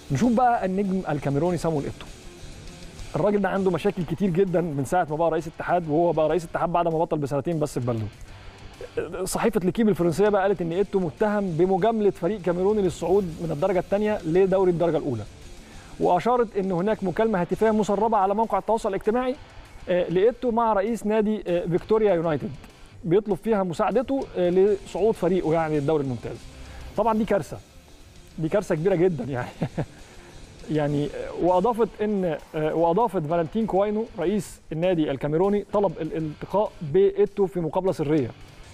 نشوف بقى النجم الكاميروني سامويل ايتو الراجل ده عنده مشاكل كتير جدا من ساعه ما بقى رئيس اتحاد وهو بقى رئيس اتحاد بعد ما بطل بسنتين بس في بلده صحيفه ليكيب الفرنسيه بقى قالت ان ايتو متهم بمجامله فريق كاميروني للصعود من الدرجه الثانيه لدوري الدرجه الاولى واشارت ان هناك مكالمه هاتفيه مسربه على موقع التواصل الاجتماعي لايتو مع رئيس نادي فيكتوريا يونايتد بيطلب فيها مساعدته لصعود فريقه يعني الدوري الممتاز طبعا دي كارثه دي كارثه كبيره جدا يعني يعني واضافت ان واضافت فالنتين كواينو رئيس النادي الكاميروني طلب الالتقاء بايتو في مقابله سريه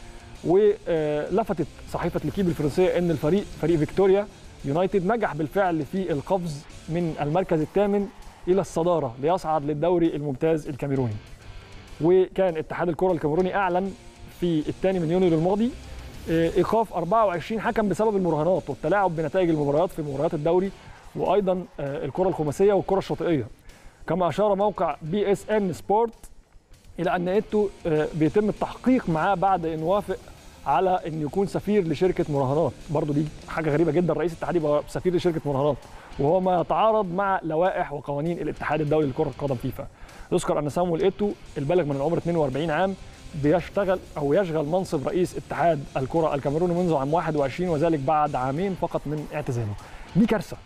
ولفتت صحيفه ليكيب الفرنسيه ان الفريق فريق فيكتوريا يونايتد نجح بالفعل في القفز من المركز الثامن الى الصداره ليصعد للدوري الممتاز الكاميروني وكان اتحاد الكره الكاميروني اعلن في الثاني من يونيو الماضي ايقاف 24 حكم بسبب المراهنات والتلاعب بنتائج المباريات في مباريات الدوري وايضا الكره الخماسيه والكره الشاطئيه كما اشار موقع بي اس ان سبورت الى ان ايتو بيتم التحقيق معاه بعد ان وافق على ان يكون سفير لشركه مراهنات برضو دي حاجه غريبه جدا رئيس الاتحاد يبقى سفير لشركه مراهنات وهو ما يتعارض مع لوائح وقوانين الاتحاد الدولي لكره القدم فيفا يذكر ان سامويل ايتو البالغ من العمر 42 عام بيشتغل او يشغل منصب رئيس اتحاد الكره الكاميروني منذ عام 21 وذلك بعد عامين فقط من اعتزاله دي كارثه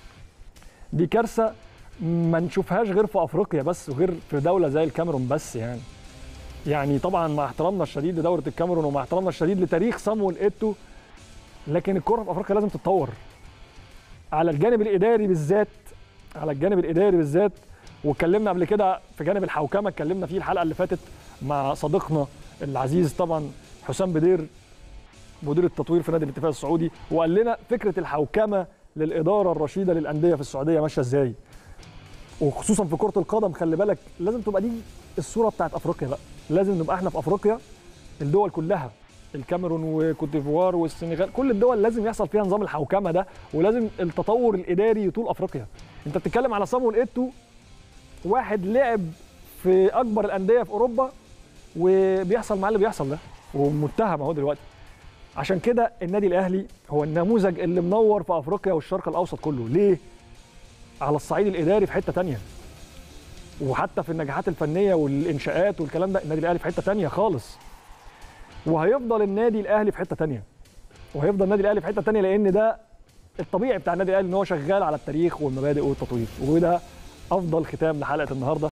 دي كارثه ما نشوفهاش غير في افريقيا بس وغير في دوله زي الكاميرون بس يعني يعني طبعا مع احترامنا الشديد لدوله الكاميرون ومع احترامنا الشديد لتاريخ صامويل ايتو لكن الكره في افريقيا لازم تتطور على الجانب الاداري بالذات على الجانب الاداري بالذات واتكلمنا قبل كده في جانب الحوكمه اتكلمنا فيه الحلقه اللي فاتت مع صديقنا العزيز طبعا حسام بدير مدير التطوير في نادي الاتفاق السعودي وقال لنا فكره الحوكمه للاداره الرشيده للانديه في السعوديه ماشيه ازاي وخصوصا في كره القدم خلي بالك لازم تبقى دي الصوره بتاعت افريقيا بقى لازم نبقى احنا في افريقيا الدول كلها الكاميرون وكوت ديفوار والسنغال كل الدول لازم يحصل فيها نظام الحوكمه ده ولازم التطور الاداري يطول افريقيا انت بتتكلم على صامويل ايتو واحد لعب في اكبر الانديه في اوروبا وبيحصل معاه اللي بيحصل ده ومتهم اهو دلوقتي عشان كده النادي الاهلي هو النموذج اللي منور في افريقيا والشرق الاوسط كله ليه على الصعيد الاداري في حته تانية وحتى في النجاحات الفنيه والانشاءات والكلام ده النادي الاهلي في حته تانية خالص وهيفضل النادي الاهلي في حته تانية وهيفضل النادي الاهلي في حته تانية لان ده الطبيعي بتاع النادي الاهلي ان هو شغال على التاريخ والمبادئ والتطوير وده افضل ختام لحلقه النهارده